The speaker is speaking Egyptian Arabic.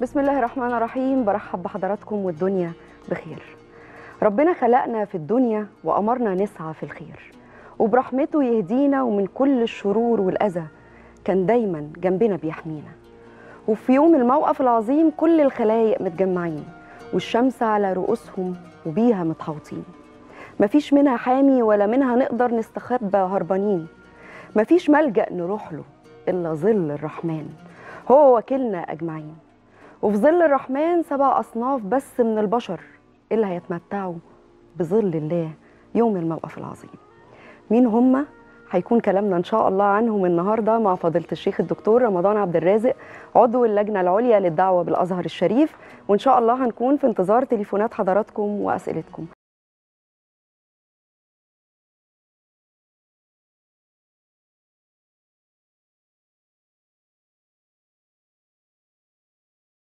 بسم الله الرحمن الرحيم برحب بحضراتكم والدنيا بخير ربنا خلقنا في الدنيا وأمرنا نسعى في الخير وبرحمته يهدينا ومن كل الشرور والأذى كان دايما جنبنا بيحمينا وفي يوم الموقف العظيم كل الخلايق متجمعين والشمس على رؤوسهم وبيها متحوطين مفيش منها حامي ولا منها نقدر نستخبى هربانين مفيش ملجأ نروح له إلا ظل الرحمن هو وكيلنا أجمعين وفي ظل الرحمن سبع أصناف بس من البشر اللي هيتمتعوا بظل الله يوم الموقف العظيم مين هم؟ هيكون كلامنا إن شاء الله عنهم النهاردة مع فضيلة الشيخ الدكتور رمضان عبد الرازق عضو اللجنة العليا للدعوة بالأزهر الشريف وإن شاء الله هنكون في انتظار تليفونات حضراتكم وأسئلتكم